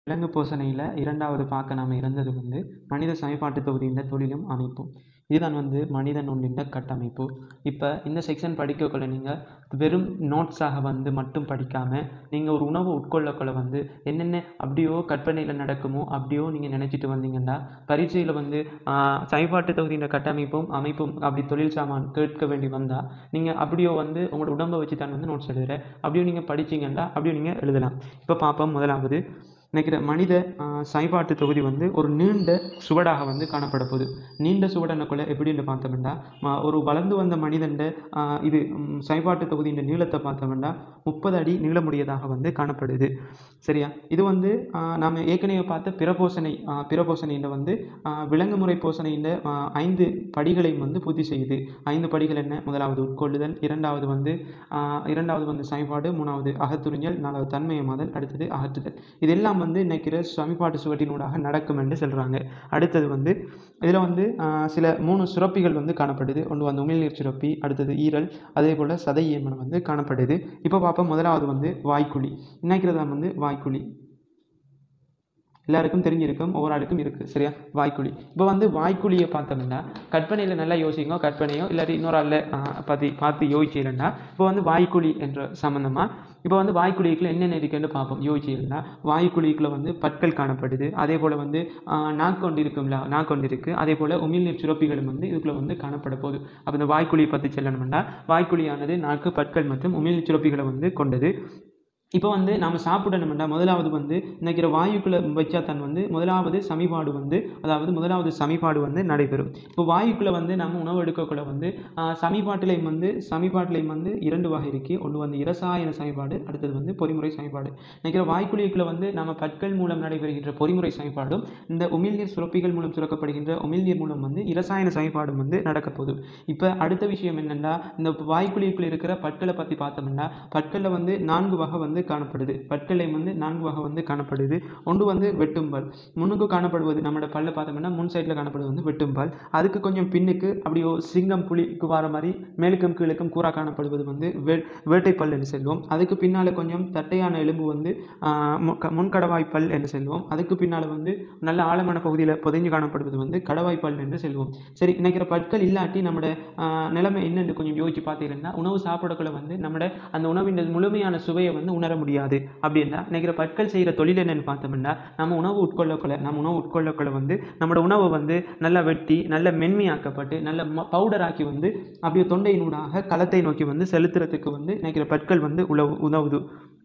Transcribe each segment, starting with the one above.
விலங்கு போசணையில் இரண்டாவது பார்க்க நாம் இருந்தது வந்து மனித சமன்பாட்டு தொகுதியின் தொழிலும் அமைப்பும் இதுதான் வந்து மனிதன் ஒன்றின் கட்டமைப்பு இப்போ இந்த செக்ஷன் படிக்கக்குள்ள நீங்கள் வெறும் நோட்ஸாக வந்து மட்டும் படிக்காமல் நீங்கள் ஒரு உணவு உட்கொள்ளக்குள்ள வந்து என்னென்ன அப்படியோ கற்பனையில் நடக்குமோ அப்படியோ நீங்கள் நினச்சிட்டு வந்தீங்கன்னா பரீட்சையில் வந்து சமன்பாட்டு தொகுதியின் கட்டமைப்பும் அமைப்பும் அப்படி தொழில் சாமான் கேட்க வேண்டி வந்தால் நீங்கள் அப்படியோ வந்து உங்களோட உடம்பை வச்சு தான் வந்து நோட்ஸ் எழுதுகிற அப்படியோ நீங்கள் படிச்சீங்கன்னா அப்படியோ நீங்கள் எழுதலாம் இப்போ பார்ப்போம் முதலாவது நினைக்கிற மனித சைபாட்டு தொகுதி வந்து ஒரு நீண்ட சுவடாக வந்து காணப்பட போகுது நீண்ட சுவடனக்குள்ள எப்படின்னு பார்த்தோம்னா ம- ஒரு வளர்ந்து வந்த மனிதன்ட ஆஹ், இது ம், சைபாட்டு தொகுதியின் நீளத்தை பார்த்தோம்னா முப்பது அடி நீளமுடையதாக வந்து காணப்படுது சரியா இது வந்து ஆஹ், நாம ஏற்கனவே பார்த்த பிறபோசனை ஆஹ், பிறபோசனையில் வந்து ஆஹ், விலங்கு முறை போசனையில் ஐந்து படிகளையும் வந்து பூர்த்தி செய்யுது ஐந்து படிகள் என்ன முதலாவது உட்கொள்ளுதல் இரண்டாவது வந்து ஆஹ், இரண்டாவது வந்து சைபாடு மூணாவது அகத்துறிஞ்சல் நாலாவது தன்மயமாதல் அடுத்தது அகற்றுதல் இதெல்லாம் வந்து நினைக்கிற சமிபாட்டு சுவட்டினூடாக நடக்கும் என்று சொல்கிறாங்க அடுத்தது வந்து இதில் வந்து ஆஹ், சில மூணு சுரப்பிகள் வந்து காணப்படுது ஒன்று வந்து உமிழ்நீர் சுரப்பி அடுத்தது ஈரல் அதே போல் சதை ஏமனம் வந்து காணப்படுது இப்போ பார்ப்போம் முதலாவது வந்து வாய்க்குழி நினைக்கிறதா வந்து வாய்க்குழி எல்லாருக்கும் தெரிஞ்சிருக்கும் ஒவ்வொரு ஆளுக்கும் இருக்குது சரியா வாய்க்குழி இப்போ வந்து வாய்க்குழியை பார்த்தோம்னா கற்பனையில் நல்லா யோசிங்க கற்பனையோ இல்லாட்டி இன்னொரு ஆளில் பற்றி பார்த்து யோசிச்சிடலன்னா இப்போ வந்து வாய்க்குழி என்ற சம்மந்தமாக இப்போ வந்து வாய்க்குழிக்குள்ள என்னென்ன இருக்குன்னு பார்ப்போம் யோசிச்சிருந்தா வாய்க்குழிக்குள்ள வந்து பற்கள் காணப்படுது அதே போல் வந்து ஆஹ், நாக்கொண்டு இருக்கும்ல நாக்கொண்டு இருக்குது அதே போல் உமிழ்நீர் சுரப்பிகளும் வந்து இதுக்குள்ள வந்து காணப்பட போகுது அப்போ இந்த வாய்க்குழியை பற்றி சொல்லணும்னா வாய்க்குழியானது நாக்கு பற்கள் மற்றும் உமிழ்நீர் சுரப்பிகளை வந்து கொண்டது இப்போ வந்து நாம் சாப்பிடணும்னா முதலாவது வந்து நினைக்கிற வாயுக்குள்ளே வச்சா தான் வந்து முதலாவது சமிபாடு வந்து அதாவது முதலாவது சமிபாடு வந்து நடைபெறும் இப்போ வாயுக்குள்ளே வந்து நம்ம உணவு எடுக்கக்குள்ள வந்து ஆஹ், சமிபாட்டிலையும் வந்து சமிபாட்டிலையும் வந்து இரண்டு வகை இருக்குது ஒன்று வந்து இரசாயன சமிபாடு அடுத்தது வந்து பொறிமுறை சமிபாடு நினைக்கிற வாய்க்குழிக்குள்ளே வந்து நம்ம பற்கள் மூலம் நடைபெறுகின்ற பொறிமுறை சமிபாடும் இந்த உமிழ்நீர் சுரப்பிகள் மூலம் சுரக்கப்படுகின்ற உமிழ்நீர் மூலம் வந்து இரசாயன சமிபாடும் வந்து நடக்க போகுது இப்போ அடுத்த விஷயம் என்னென்னா இந்த வாய்க்குழிக்குள்ள இருக்கிற பற்களை பற்றி பார்த்தோம்னா பற்களில் வந்து நான்கு வகை வந்து காணப்படுது பற்களை வந்து நான்கு வகை வந்து காணப்படுது ஒன்று வந்து வெட்டும்பல் முன்னுக்கு காணப்படுவது நம்மளோட பல்ல பார்த்தோம்னா முன் சைடில் காணப்படுவது வந்து வெட்டும்பல் அதுக்கு கொஞ்சம் பின்னுக்கு அப்படியோ சிங்கம் புலிக்கு வர மாதிரி மேலுக்கும் கீழுக்கும் கூறா காணப்படுவது வந்து வே வேட்டைப்பல் என்று செல்வோம் அதுக்கு பின்னால் கொஞ்சம் தட்டையான எலும்பு வந்து ஆஹ், மு- க- முன்கடவாய்ப்பல் என்று செல்வோம் அதுக்கு பின்னால் வந்து நல்ல ஆழமான பகுதியில் புதைஞ்சு காணப்படுவது வந்து கடவாய்ப்பல் என்று செல்வோம் சரி நினைக்கிற பற்கள் இல்லாட்டி நம்மளோட ஆஹ், நிலைமை என்னன்னு கொஞ்சம் யோசிச்சு பார்த்தீங்கன்னா உணவு சாப்பிடக்குள்ள வந்து நம்மளோட அந்த உணவின் முழுமையான சுவையை வந்து உணர முடியாது அப்படின்னா நினைக்கிற பற்கள் செய்கிற தொழில் என்னன்னு பார்த்தோம்னா நம்ம உணவு உட்கொள்ளக்குள்ள நம்ம உணவு உட்கொள்ளக்குள்ள வந்து நம்மளோட உணவை வந்து நல்லா வெட்டி நல்ல மென்மையாக்கப்பட்டு நல்ல பவுடர் ஆக்கி வந்து அப்படியே தொண்டையினூடாக களத்தை நோக்கி வந்து செலுத்துறதுக்கு வந்து நினைக்கிற பற்கள் வந்து உழவு உதவுது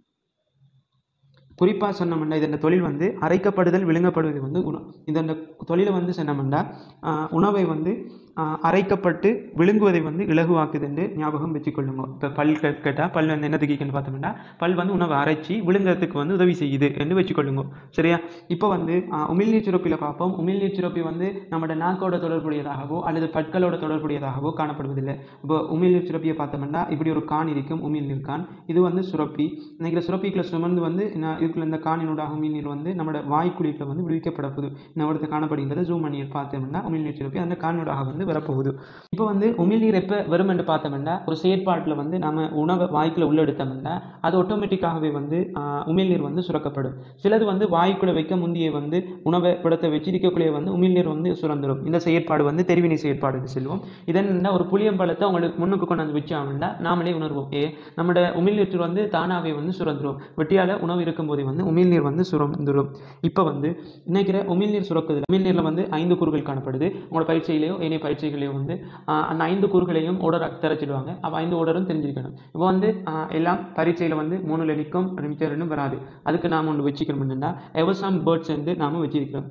குறிப்பாக சொன்னோம்னா இது இந்த தொழில் வந்து அரைக்கப்படுதல் விழுங்கப்படுவது வந்து உணவு இந்த தொழிலை வந்து சொன்னோம்னா ஆஹ், உணவை வந்து ஆஹ், அரைக்கப்பட்டு விழுங்குவதை வந்து இலகுவாக்குது என்று ஞாபகம் வச்சுக்கொள்ளுங்க இப்போ பல் கேட்டால் பல் வந்து என்னதுக்குன்னு பார்த்தோம்னா பல் வந்து உணவை அரைச்சி விழுங்குறதுக்கு வந்து உதவி செய்யுது என்று வச்சுக்கொள்ளுங்க சரியா இப்போ வந்து ஆஹ், உமிழ்நீர் சுரப்பியில் பார்ப்போம் உமிழ்நீர் சுரப்பி வந்து நம்மளோட நாக்கோட தொடர்புடையதாகவோ அல்லது பற்களோட தொடர்புடையதாகவோ காணப்படுவதில்லை இப்போ உமிழ்நீர் சுரப்பியை பார்த்தோம்னா இப்படி ஒரு கான் இருக்கும் உமிழ்நீர் கான் இது வந்து சுரப்பி நினைக்கிற சுரப்பிக்குள்ள சுமந்து வந்து நான் இதுக்குள்ள இந்த காணினூடாக உமிழ்நீர் வந்து நம்மளோட வாய்க்குழியில் வந்து விடுவிக்கப்பட போகுது இன்னொருத்த காணப்படுகின்றது ஜூம் பண்ணி பார்த்தோம்னா உமிழ்நீர் சுரப்பி அந்த காணினூடாக வந்து வரப்போகுது இப்போ வந்து உமிழ்நீர் எப்போ வரும் என்று பார்த்தோம்னா ஒரு செயற்பாட்டில் வந்து நம்ம உணவை வாய்க்குள்ள உள்ள எடுத்தோம்னா அது ஆட்டோமேட்டிக்காகவே வந்து ஆஹ், உமிழ்நீர் வந்து சுரக்கப்படும் சிலது வந்து வாய்க்குள்ள வைக்க முந்தைய வந்து உணவை படத்தை வச்சிருக்கக்குள்ளே வந்து உமிழ்நீர் வந்து சுரந்துடும் இந்த செயற்பாடு வந்து தெரிவினை செயற்பாடு என்று சொல்லுவோம் இதன் ஒரு புளியம்பழத்தை உங்களுக்கு முன்னுக்கு கொண்டு வந்து வச்சோம்னா நாமளே உணர்வோம் ஏ நம்மளோட உமிழ்நீர் வந்து தானாகவே வந்து சுரந்துரும் வெட்டியால் உணவு இருக்கும்போதே வந்து உமிழ்நீர் வந்து சுரந்துரும் இப்போ வந்து நினைக்கிற உமிழ்நீர் சுரக்குது உமிழ்நீரில் வந்து ஐந்து கூறுகள் காணப்படுது உங்களோட பயிற்சியிலையோ இணைய பயிற்சிகளையோ வந்து ஆஹ், அந்த ஐந்து கூறுகளையும் ஓடர் தரச்சிடுவாங்க அப்போ ஐந்து ஓடரும் தெரிஞ்சிருக்கணும் இப்போ வந்து ஆஹ், எல்லாம் பரீட்சையில் வந்து மூணுல நிற்கும் நிமிஷம் ரெண்டும் வராது அதுக்கு நாம் ஒன்று வச்சுக்கணும்னா எவசாம் பேர்ட்ஸ் வந்து நாம் வச்சிருக்கிறோம்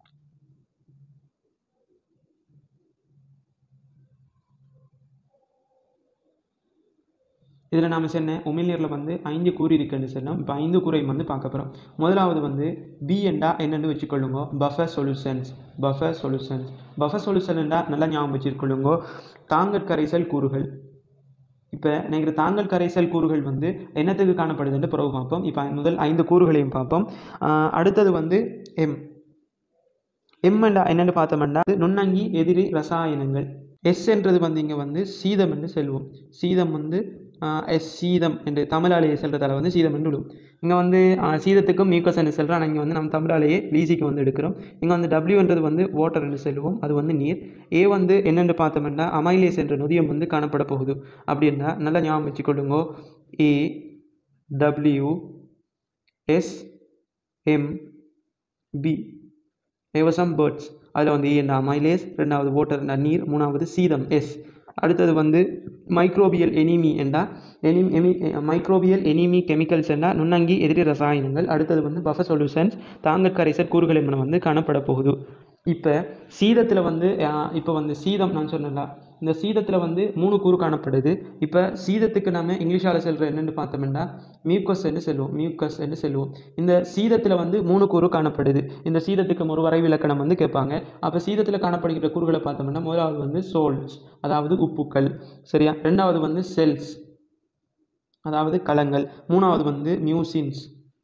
இதில் நாம் சொன்ன உமிழ்நீரில் வந்து ஐந்து கூறு இருக்குன்னு சொன்னோம் இப்போ ஐந்து கூறையும் வந்து பார்க்க போகிறோம் முதலாவது வந்து பி என்றா என்னென்னு வச்சுக்கொள்ளுங்க buffer solutions buffer solutions buffer சொல்யூஷன்டா நல்லா ஞாபகம் வச்சுக்கொள்ளுங்க தாங்கற் கரைசல் கூறுகள் இப்போ நீங்கள் தாங்கல் கரைசல் கூறுகள் வந்து என்னத்துக்கு காணப்படுதுன்னு பிறகு பார்ப்போம் இப்போ முதல் ஐந்து கூறுகளையும் பார்ப்போம் ஆஹ் அடுத்தது வந்து எம் எம் என்றா என்னென்னு பார்த்தோம்னா அது நுண்ணங்கி எதிரி ரசாயனங்கள் எஸ் என்றது வந்து இங்கே வந்து சீதம் என்று செல்வோம் சீதம் வந்து எஸ் சீதம் என்று தமிழாலேயே செல்றதால வந்து சீதம் என்று விடும் இங்கே வந்து ஆஹ், சீதத்துக்கும் மியூக்கஸ் என்று செல்கிறோம் ஆனால் இங்கே வந்து நம்ம தமிழாலேயே லீசிக்கு வந்து எடுக்கிறோம் இங்கே வந்து டபிள்யூன்றது வந்து வாட்டர் என்று செல்வோம் அது வந்து நீர் ஏ வந்து என்னென்று பார்த்தோம்னா அமைலேஸ் என்ற நொதியம் வந்து காணப்பட போகுது அப்படின்னா நல்லா ஞாபகம் வச்சுக்கொள்ளுங்க A W S M P தேவசம் பேர்ட்ஸ் அதில் வந்து ஏ அமைலேஸ் ரெண்டாவது வாட்டர் நீர் மூணாவது சீதம் எஸ் அடுத்தது வந்து மைக்ரோபியல் எனிமி என்றால் எனி எமி மைக்ரோபியல் எனிமி கெமிக்கல்ஸ் என்றால் நுண்ணங்கி எதிரி ரசாயனங்கள் அடுத்தது வந்து பஃப சொல்யூஷன்ஸ் தாங்க கரைசல் கூறுகள் என்பன வந்து காணப்பட போகுது இப்போ சீதத்தில் வந்து இப்போ வந்து சீதம் நான் சொன்னேன்ல இந்த சீதத்தில் வந்து மூணு கூறு காணப்படுது இப்போ சீதத்துக்கு நம்ம இங்கிலீஷால் செல்கிற என்னென்னு பார்த்தோம்னா மியூக்கஸ் என்று செல்வோம் மியூக்கஸ் என்று செல்வோம் இந்த சீதத்தில் வந்து மூணு கூறு காணப்படுது இந்த சீதத்துக்கு ஒரு வரைவிலக்கணம் வந்து கேட்பாங்க அப்போ சீதத்தில் காணப்படுகிற கூறுகளை பார்த்தோம்னா முதலாவது வந்து சோல்ஸ் அதாவது உப்புக்கள் சரியா ரெண்டாவது வந்து செல்ஸ் அதாவது கலங்கள் மூணாவது வந்து மியூசின்ஸ்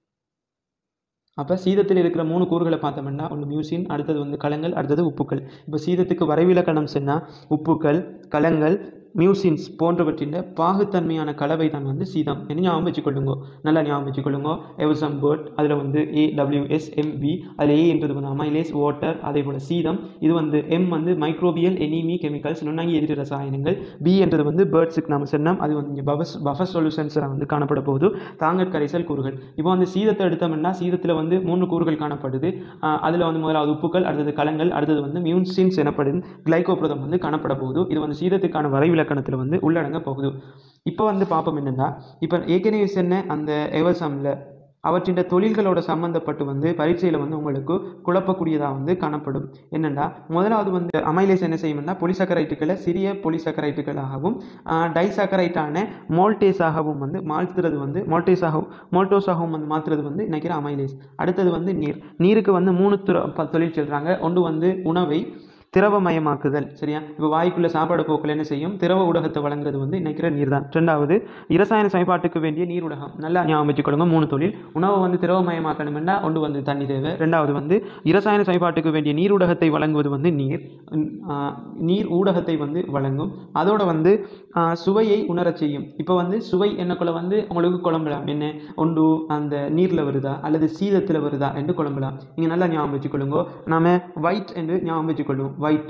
அப்போ சீதத்தில் இருக்கிற மூணு கூறுகளை பார்த்தோம்னா ஒன்று மியூசின் அடுத்தது வந்து கலங்கள் அடுத்தது உப்புக்கள் இப்போ சீதத்துக்கு வரைவிலக்கணம் சொன்னால் உப்புக்கள் கலங்கள் மியூசின்ஸ் போன்றவற்றின் பாகுத்தன்மையான கலவை தான் வந்து சீதம் என்ன ஞாபகம் வச்சுக்கொள்ளுங்க நல்லா ஞாபகம் வச்சுக்கொள்ளுங்க எவசம் பேர்ட் அதில் வந்து ஏ டபிள்யூஎஸ் எம்பி அதில் ஏ என்றது வந்து அமைலேஸ் வாட்டர் அதே போல் சீதம் இது வந்து எம் வந்து மைக்ரோபியல் எனிமி கெமிக்கல்ஸ் நுண்ணங்கி எதிரி ரசாயனங்கள் பி என்றது வந்து பேர்ட்ஸுக்கு நம்ம சொன்னோம் அது வந்து இங்கே பஃபஸ் பஃபர் சொல்யூஷன்ஸில் வந்து காணப்பட போகுது தாங்கற் கரைசல் கூறுகள் இப்போ வந்து சீதத்தை எடுத்தோம்னா சீதத்தில் வந்து மூன்று கூறுகள் காணப்படுது அதில் வந்து முதலாவது உப்புக்கள் அடுத்தது கலங்கள் அடுத்தது வந்து மியூன்சின்ஸ் எனப்படும் கிளைகோப்ரதம் வந்து காணப்பட போகுது இது வந்து சீதத்துக்கான வரைவிலக்கணத்தில் வந்து உள்ளடங்க போகுது இப்போ வந்து பார்ப்போம் என்னென்னா இப்போ ஏற்கனவே சொன்ன அந்த எவசமில் அவற்றின் தொழில்களோட சம்மந்தப்பட்டு வந்து பரீட்சையில் வந்து உங்களுக்கு குழப்பக்கூடியதாக வந்து காணப்படும் என்னென்னா முதலாவது வந்து அமைலேஸ் என்ன செய்யும்னா பொலிசக்கரைட்டுகளை சிறிய பொலிசக்கரைட்டுகளாகவும் டைசக்கரைட்டான மோல்டேஸாகவும் வந்து மாற்றுறது வந்து மோல்டேஸாகவும் மோல்டோஸாகவும் வந்து மாற்றுறது வந்து நினைக்கிற அமைலேஸ் அடுத்தது வந்து நீர் நீருக்கு வந்து மூணு துற ப- தொழில் சொல்கிறாங்க ஒன்று வந்து உணவை திரவமயமாக்குதல் சரியா இப்போ வாய்க்குள்ள சாப்பாடு போக்கில் என்ன செய்யும் திரவ ஊடகத்தை வழங்குறது வந்து நினைக்கிற நீர் தான் ரெண்டாவது இரசாயன பயன்பாட்டுக்கு வேண்டிய நீர் ஊடகம் நல்லா ஞாபகம் வச்சுக்கொள்ளுங்க மூணு தொழில் உணவை வந்து திரவமயமாக்கணும்னா ஒன்று வந்து தண்ணி தேவை ரெண்டாவது வந்து இரசாயன பயன்பாட்டுக்கு வேண்டிய நீர் ஊடகத்தை வழங்குவது வந்து நீர் உம், ஆஹ், நீர் ஊடகத்தை வந்து வழங்கும் அதோட வந்து ஆஹ், சுவையை உணரச் செய்யும் இப்போ வந்து சுவை என்னக்குள்ள வந்து உங்களுக்கு குழம்பலாம் என்ன ஒன்று அந்த நீரில் வருதா அல்லது சீதத்தில் வருதா என்று குழம்பலாம் நீங்கள் நல்லா ஞாபகம் வச்சுக்கொள்ளுங்க நாம ஒயிட் என்று ஞாபகம் வச்சுக்கொள்ளும் ஒயிட்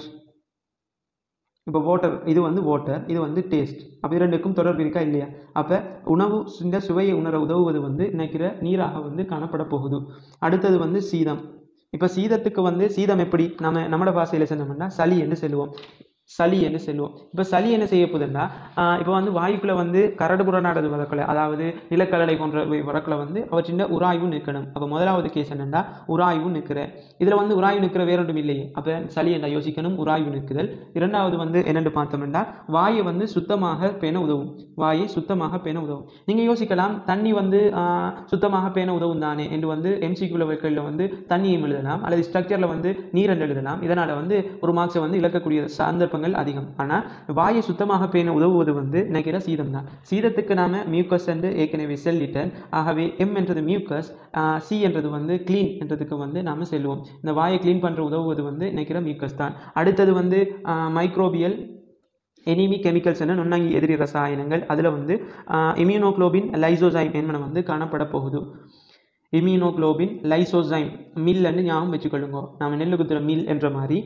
இப்போ வாட்டர் இது வந்து வாட்டர் இது வந்து டேஸ்ட் அப்போ இரண்டுக்கும் தொடர்பு இருக்கா இல்லையா அப்போ உணவு இந்த சுவையை உணர உதவுவது வந்து நினைக்கிற நீராக வந்து காணப்பட போகுது அடுத்தது வந்து சீதம் இப்போ சீதத்துக்கு வந்து சீதம் எப்படி நம்ம நம்மளோட பாஷையில் சொன்னோம்னா சளி என்று சொல்லுவோம் சளி என்று சொல்லுவோம் இப்போ சளி என்ன செய்ய போகுதுன்னா இப்போ வந்து வாயுக்குள்ள வந்து கரடு புறநாடது வரக்குள்ள அதாவது நிலக்கடலை போன்ற வரக்குள்ள வந்து அவற்றின் உராய்வு நிற்கணும் அப்போ முதலாவது கேஸ் என்னென்னா உராய்வு நிற்கிற இதில் வந்து உராய்வு நிற்கிற வேறொன்றும் இல்லையே அப்போ சளி என்ன யோசிக்கணும் உராய்வு நிற்குதல் இரண்டாவது வந்து என்னென்னு பார்த்தோம்னா வாயை வந்து சுத்தமாக பேண உதவும் வாயை சுத்தமாக பேண உதவும் நீங்கள் யோசிக்கலாம் தண்ணி வந்து ஆஹ், சுத்தமாக பேண உதவும் தானே என்று வந்து எம்சிக்குள்ள வைக்கலில் வந்து தண்ணியும் எழுதலாம் அல்லது ஸ்ட்ரக்சரில் வந்து நீர் என்று எழுதலாம் இதனால் வந்து ஒரு மார்க்ஸை வந்து இழக்கக்கூடிய சந்தர்ப்பங்கள் அதிகம் ஆனால் வாயை சுத்தமாக பேண உதவுவது வந்து நினைக்கிற சீதம் தான் சீதத்துக்கு நாம மியூக்கஸ் என்று ஏற்கனவே செல்லிட்டேன் ஆகவே எம் என்றது மியூக்கஸ் சி என்றது வந்து க்ளீன் என்றதுக்கு வந்து நாம செல்லுவோம் இந்த வாயை க்ளீன் பண்ணுற உதவுவது வந்து நினைக்கிற மியூக்கஸ் தான் அடுத்தது வந்து மைக்ரோபியல் எனிமி கெமிக்கல்ஸ் என்ன நுண்ணங்கி எதிரி ரசாயனங்கள் அதில் வந்து இம்யூனோக்ளோபின் லைசோசைம் என்பன வந்து காணப்பட போகுது இம்யூனோக்ளோபின் லைசோசைம் மில்ன்னு ஞாபகம் வச்சுக்கொள்ளுங்க நாம நெல்லு குத்துற மில் என்ற மாதிரி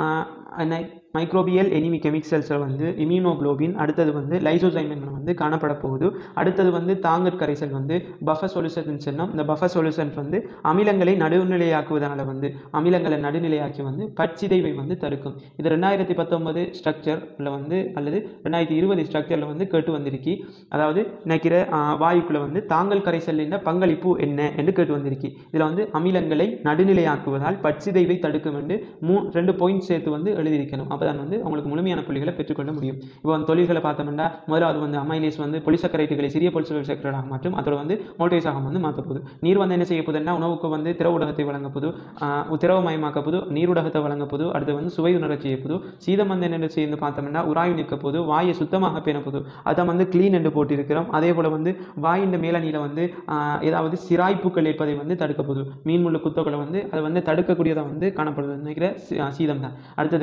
மைக்ரோபியல் எனிமி கெமிக்கல்ஸில் வந்து இம்யூனோக்ளோபின் அடுத்தது வந்து லைசோசைம் என்பன வந்து காணப்பட போகுது அடுத்தது வந்து தாங்கற் கரைசல் வந்து பஃபர் சொல்யூஷன் சொன்னோம் இந்த பஃபர் சொல்யூஷன் வந்து அமிலங்களை நடுநிலையாக்குவதனால வந்து அமிலங்களை நடுநிலையாக்கி வந்து பற்சிதைவை வந்து தடுக்கும் இது ரெண்டாயிரத்தி பத்தொன்பது ஸ்ட்ரக்சரில் வந்து அல்லது ரெண்டாயிரத்தி இருபது ஸ்ட்ரக்சரில் வந்து கேட்டு வந்திருக்கி அதாவது நினைக்கிற வாயுக்குள்ள வந்து தாங்கல் கரைசலின் பங்களிப்பு என்ன என்று கேட்டு வந்திருக்கி இதில் வந்து அமிலங்களை நடுநிலையாக்குவதால் பற்சிதைவை தடுக்கும் என்று மூ ரெண்டு பாயிண்ட் சேர்த்து வந்து எழுதியிருக்கணும் அப்போ தான் வந்து உங்களுக்கு முழுமையான புள்ளிகளை பெற்றுக்கொள்ள முடியும் இப்போ வந்து தொழில்களை பார்த்தோம்னா முதலாவது வந்து அமைலேஸ் வந்து பொலிசக்கரைட்டுகளை சிறிய பொலிசக்கரைட்டாக மாற்றும் அதோட வந்து மோல்டேஸாக வந்து மாற்ற போகுது நீர் வந்து என்ன செய்ய போகுதுன்னா உணவுக்கு வந்து திரவ ஊடகத்தை வழங்க போது திரவமயமாக்க போது நீர் ஊடகத்தை வழங்க போது அடுத்து வந்து சுவை உணரச் செய்ய போது சீதம் வந்து என்ன செய்து பார்த்தோம்னா உராய்வு நிற்க போது வாயை சுத்தமாக பேண போது அதை வந்து க்ளீன் என்று போட்டிருக்கிறோம் அதே போல் வந்து வாயின் மேலணியில் வந்து ஆஹ், ஏதாவது சிராய்ப்புகள் ஏற்பதை வந்து தடுக்க போகுது மீன் முள்ளு குத்தக்களை வந்து அதை வந்து தடுக்கக்கூடியதாக வந்து காணப்படுது நினைக்கிற சி- ஆஹ், சீதம் தான் அடுத்தது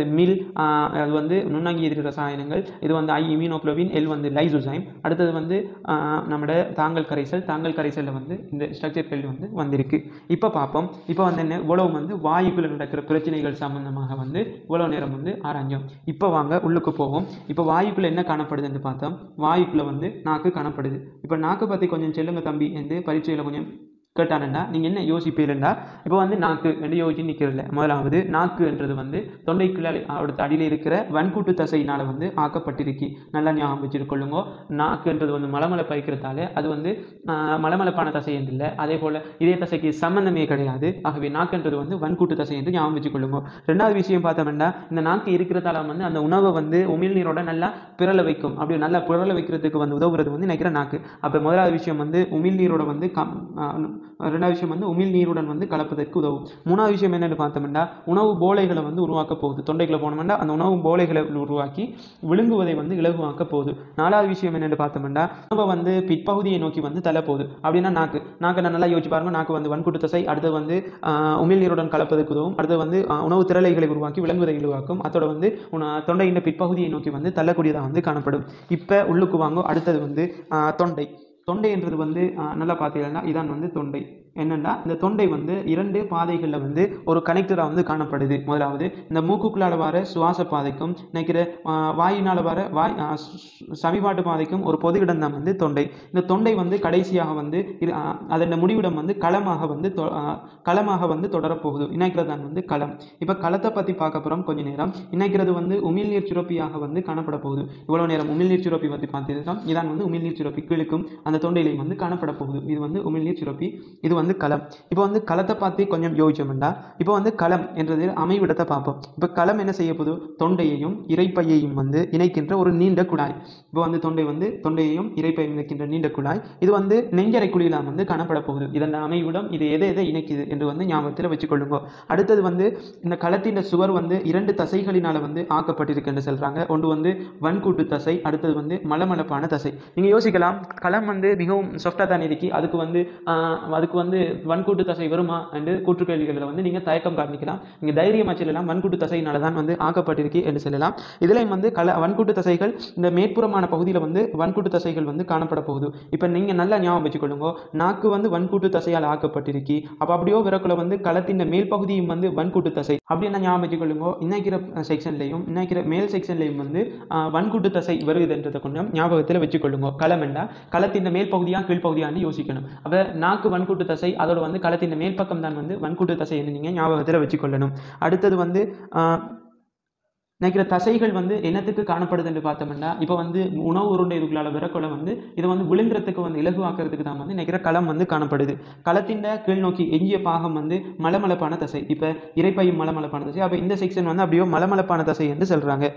மில் அது வந்து நுண்ணங்கி எதிரி ரசாயனங்கள் இது வந்து ஐ இம்யூனோக்ளோபின் எல் வந்து லைசோசைம் அடுத்தது வந்து ஆஹ், நம்மட தாங்கல் கரைசல் தாங்கல் கரைசலில் வந்து இந்த ஸ்ட்ரக்சர் கேள்வி வந்து வந்திருக்கு இப்போ பார்ப்போம் இப்போ வந்து என்ன இவ்வளவு வந்து வாயுக்குள்ள நடக்கிற பிரச்சனைகள் சம்பந்தமாக வந்து இவ்வளோ நேரம் வந்து ஆராய்ஞ்சோம் இப்போ வாங்க உள்ளுக்கு போவோம் இப்போ வாயுக்குள்ள என்ன காணப்படுதுன்னு பார்த்தோம் வாயுக்குள்ள வந்து நாக்கு காணப்படுது இப்போ நாக்கு பற்றி கொஞ்சம் செல்லுங்க தம்பி என்று பரீட்சையில் கொஞ்சம் கேட்டானுண்டா நீங்கள் என்ன யோசிப்பீருண்டா இப்போ வந்து நாக்கு ரெண்டு யோசிச்சு நிற்கிறதில்ல முதலாவது நாக்குன்றது வந்து தொண்டைக்குள்ள அடுத்த அடியில் இருக்கிற வன்கூட்டு தசையினால் வந்து ஆக்கப்பட்டிருக்கு நல்லா ஞாபகம் வச்சுருக்கொள்ளுங்க நாக்குன்றது வந்து மலமலை பயிக்கிறதால அது வந்து ஆஹ், மலமலைப்பான தசை என்று இல்லை அதே போல் இதே தசைக்கு சம்பந்தமே கிடையாது ஆகவே நாக்குன்றது வந்து வன்கூட்டு தசை என்று ஞாபகம் வச்சுக்கொள்ளுங்க ரெண்டாவது விஷயம் பார்த்தோம்னா இந்த நாக்கு இருக்கிறதால வந்து அந்த உணவை வந்து உமிழ்நீரோட நல்லா பிறல வைக்கும் அப்படி நல்லா பிறல வைக்கிறதுக்கு வந்து உதவுறது வந்து நினைக்கிற நாக்கு அப்போ முதலாவது விஷயம் வந்து உமிழ்நீரோட வந்து கம் ஆஹ், ரெண்டாவது விஷயம் வந்து உமிழ்நீருடன் வந்து கலப்பதற்கு உதவும் மூணாவது விஷயம் என்னென்னு பார்த்தோம்னா உணவு போலைகளை வந்து உருவாக்க போகுது தொண்டைக்குள்ள போனோம்னா அந்த உணவு போலைகளை உருவாக்கி விழுங்குவதை வந்து இலகுவாக்க போகுது நாலாவது விஷயம் என்னென்னு பார்த்தோம்னா உணவை வந்து பிற்பகுதியை நோக்கி வந்து தள்ள போகுது அப்படின்னா நாக்கு நாக்கு நான் நல்லா யோசிச்சு பாருங்க நாக்கு வந்து வன்கூட்டு தசை அடுத்து வந்து ஆஹ், உமிழ்நீருடன் கலப்பதற்கு உதவும் அடுத்து வந்து ஆஹ், உணவு திரளைகளை உருவாக்கி விளங்குவதை இலகுவாக்கும் அதோட வந்து உண- தொண்டையின் பிற்பகுதியை நோக்கி வந்து தள்ளக்கூடியதாக வந்து காணப்படும் இப்போ உள்ளுக்கு வாங்க அடுத்தது வந்து ஆஹ், தொண்டை தொண்டைன்றது வந்து ஆஹ், நல்லா பார்த்தீங்கன்னா இதான் வந்து தொண்டை என்னன்னா இந்த தொண்டை வந்து இரண்டு பாதைகளில் வந்து ஒரு கனெக்டராக வந்து காணப்படுது முதலாவது இந்த மூக்குக்குள்ளால வர சுவாச பாதைக்கும் நினைக்கிற ஆஹ், வாயினால் வர வாய் ஆஹ், சு- சு- சமிபாட்டு பாதைக்கும் ஒரு பொது இடம் தான் வந்து தொண்டை இந்த தொண்டை வந்து கடைசியாக வந்து இரு- ஆஹ், அதன் முடிவிடம் வந்து களமாக வந்து தொ- ஆஹ், களமாக வந்து தொடரப்போகுது இணைக்கிறது தான் வந்து களம் இப்போ களத்தை பற்றி பார்க்க போகிறோம் கொஞ்ச நேரம் இணைக்கிறது வந்து உமிழ்நீர் சுரப்பியாக வந்து காணப்பட போகுது இவ்வளோ நேரம் உமிழ்நீர் சுரப்பி பற்றி பார்த்துருக்கோம் இதான் வந்து உமிழ்நீர் சுரப்பி கீழுக்கும் அந்த தொண்டையிலையும் வந்து காணப்பட போகுது இது வந்து உமிழ்நீர் சுரப்பி இது வந்து களம் இப்போ வந்து களத்தை பார்த்து கொஞ்சம் யோசிச்சோம்டா இப்போ வந்து களம் என்றது அமைவிடத்தை பார்ப்போம் இப்போ களம் என்ன செய்ய போகுது தொண்டையையும் இறைப்பையையும் வந்து இணைக்கின்ற ஒரு நீண்ட குழாய் இப்போ வந்து தொண்டை வந்து தொண்டையையும் இறைப்பையும் இணைக்கின்ற நீண்ட குழாய் இது வந்து நெஞ்சரை குழியில் வந்து காணப்பட போகுது இதன் அமைவிடம் இது எதை எதை இணைக்குது என்று வந்து ஞாபகத்தில் வச்சுக்கொள்ளுங்க அடுத்தது வந்து இந்த களத்தின் சுவர் வந்து இரண்டு தசைகளினால் வந்து ஆக்கப்பட்டிருக்கு என்று சொல்கிறாங்க ஒன்று வந்து வன்கூட்டு தசை அடுத்தது வந்து மலமளப்பான தசை நீங்கள் யோசிக்கலாம் களம் வந்து மிகவும் சாஃப்டாக தான் இருக்கு அதுக்கு வந்து ஆஹ், அதுக்கு வந்து வன்கூட்டு தசை வருமா என்று கூற்றுக்கேள்விகளில் வந்து நீங்கள் தயக்கம் காண்பிக்கலாம் நீங்கள் தைரியமாக சொல்லலாம் வன்கூட்டு தசையினால தான் வந்து ஆக்கப்பட்டிருக்கு என்று சொல்லலாம் இதுலேயும் வந்து கல வன்கூட்டு தசைகள் இந்த மேற்புறமான பகுதியில் வந்து வன்கூட்டு தசைகள் வந்து காணப்பட போகுது இப்போ நீங்கள் நல்லா ஞாபகம் வச்சுக்கொள்ளுங்க நாக்கு வந்து வன்கூட்டு தசையால் ஆக்கப்பட்டிருக்கு அப்போ அப்படியோ விரக்குல வந்து களத்தின் மேல் பகுதியும் வந்து வன்கூட்டு தசை அப்படி என்ன ஞாபகம் வச்சுக்கொள்ளுங்க இன்னைக்கிற செக்ஷன்லையும் இன்னைக்கிற மேல் செக்ஷன்லையும் வந்து ஆஹ், வன்கூட்டு தசை வருகுதுன்றதை கொஞ்சம் ஞாபகத்தில் வச்சுக்கொள்ளுங்க களம் என்றா களத்தின் மேல் பகுதியா கீழ்ப்பகுதியான்னு யோசிக்கணும் அப்போ நாக்கு வன்கூட்டு தசை அதோட வந்து களத்தின் மேல் பக்கம் தான் வந்து வன்கூட்டு தசை என்று நீங்கள் ஞாபகத்தில் வச்சுக்கொள்ளணும் அடுத்தது வந்து ஆஹ், நினைக்கிற தசைகள் வந்து என்னத்துக்கு காணப்படுதுன்னு பார்த்தோம்னா இப்போ வந்து உணவு உருண்டை இதுக்குள்ளால விரக்கொலை வந்து இதை வந்து விழுங்குறதுக்கு வந்து இலகுவாக்குறதுக்கு தான் வந்து நினைக்கிற களம் வந்து காணப்படுது களத்தின் கீழ் நோக்கி எஞ்சிய பாகம் வந்து மலமளப்பான தசை இப்போ இறைப்பையும் மலமளப்பான தசை அப்போ இந்த செக்ஷன் வந்து அப்படியே மலமளப்பான தசை என்று சொல்கிறாங்க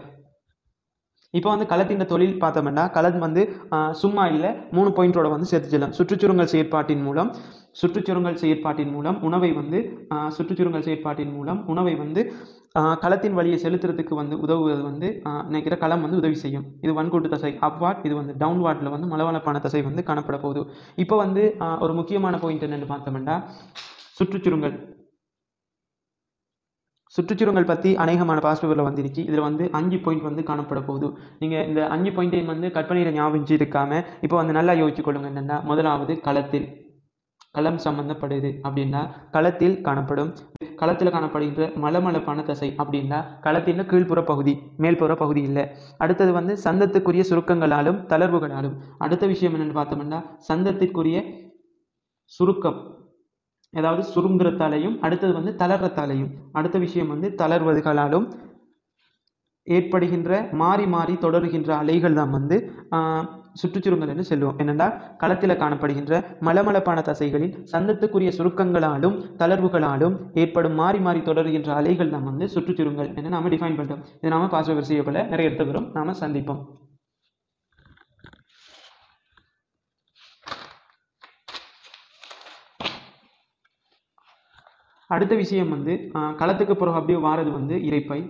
இப்போ வந்து களத்தின் தொழில் பார்த்தோம்னா களம் வந்து ஆஹ், சும்மா இல்லை மூணு பாயிண்டோட வந்து சேர்த்து செல்லும் சுற்றுச்சுருங்கல் செயற்பாட்டின் மூலம் சுற்றுச்சுருங்கல் செயற்பாட்டின் மூலம் உணவை வந்து ஆஹ், சுற்றுச்சுருங்கல் செயற்பாட்டின் மூலம் உணவை வந்து ஆஹ், களத்தின் வழியை செலுத்துறதுக்கு வந்து உதவுவது வந்து ஆஹ், நினைக்கிற களம் வந்து உதவி செய்யும் இது வன்கூட்டு தசை அப்வார்ட் இது வந்து டவுன்வார்டில் வந்து மலவளப்பான தசை வந்து காணப்பட போகுது இப்போ வந்து ஆஹ், ஒரு முக்கியமான பாயிண்ட் என்னென்னு பார்த்தோம்னா சுற்றுச்சுருங்கல் சுற்றுச்சுருங்கல் பற்றி அநேகமான பாஸ்ட் பேப்பரில் வந்துருச்சு இதில் வந்து அஞ்சு பாயிண்ட் வந்து காணப்பட போகுது நீங்கள் இந்த அஞ்சு பாயிண்ட்டையும் வந்து கற்பனையில் ஞாபகம் இருக்காமல் இப்போ வந்து நல்லா யோசிச்சு கொள்ளுங்க என்னென்னா முதலாவது களத்தில் களம் சம்பந்தப்படுது அப்படின்னா களத்தில் காணப்படும் களத்தில் காணப்படுகின்ற மலமளப்பான தசை அப்படின்னா களத்தின் கீழ்ப்புற பகுதி மேல்புற பகுதி இல்லை அடுத்தது வந்து சந்தத்துக்குரிய சுருக்கங்களாலும் தளர்வுகளாலும் அடுத்த விஷயம் என்னென்னு பார்த்தோம்னா சந்தத்திற்குரிய சுருக்கம் அதாவது சுருங்குறத்தாலையும் அடுத்தது வந்து தளர்றத்தாலையும் அடுத்த விஷயம் வந்து தளர்வதுகளாலும் ஏற்படுகின்ற மாறி மாறி தொடருகின்ற அலைகள் தான் வந்து ஆஹ், சுற்றுச்சுருங்கல் என்று சொல்லுவோம் என்னென்னா களத்தில் காணப்படுகின்ற மலமளப்பான தசைகளில் சந்தத்துக்குரிய சுருக்கங்களாலும் தளர்வுகளாலும் ஏற்படும் மாறி மாறி தொடருகின்ற அலைகள் தான் வந்து சுற்றுச்சுருங்கல் என்று நாம டிஃபைன் பண்ணுறோம் இது நாம பாஸ் வரிசையக்குள்ள நிறைய எடுத்து வரும் நாம சந்திப்போம் அடுத்த விஷயம் வந்து ஆஹ், களத்துக்கு பிறகு அப்படியே வாரது வந்து இறைப்பை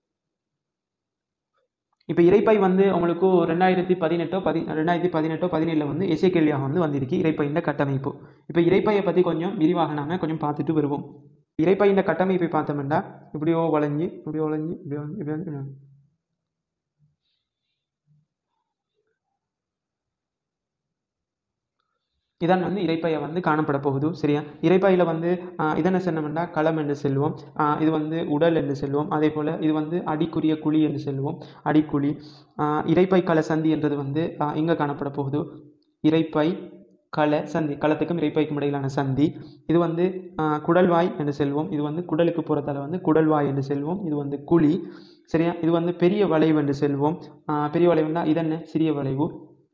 இப்போ இறைப்பை வந்து உங்களுக்கு ரெண்டாயிரத்தி பதினெட்டோ பதி ரெண்டாயிரத்தி பதினெட்டோ பதினேழில் வந்து எஸ்ஏ கேள்வியாக வந்து வந்திருக்கு இறைப்பையின் கட்டமைப்பு இப்போ இறைப்பையை பற்றி கொஞ்சம் விரிவாக நாம கொஞ்சம் பார்த்துட்டு வருவோம் இறைப்பையின் கட்டமைப்பை பார்த்தோம்னா இப்படியோ வளைஞ்சு இப்படியோ வளைஞ்சு இப்படி வந்து இப்படி வந்து இப்படி வந்து. இதான் வந்து இறைப்பையை வந்து காணப்பட போகுது சரியா இறைப்பையில் வந்து ஆஹ், இதென்ன சொன்னோம்னா களம் என்று செல்வோம் ஆஹ், இது வந்து உடல் என்று செல்வோம் அதே போல் இது வந்து அடிக்குரிய குழி என்று செல்வோம் அடிக்குழி ஆஹ், இரைப்பை கள சந்தி என்றது வந்து இங்கே காணப்பட போகுது இரைப்பை கள சந்தி களத்துக்கும் இரைப்பைக்கும் இடையிலான சந்தி இது வந்து ஆஹ், குடல்வாய் என்று செல்வோம் இது வந்து குடலுக்கு புறத்தால் வந்து குடல்வாய் என்று செல்வோம் இது வந்து குழி சரியா இது வந்து பெரிய வளைவு என்று செல்வோம் ஆஹ், பெரிய வளைவுன்னா இதென்ன சிறிய வளைவு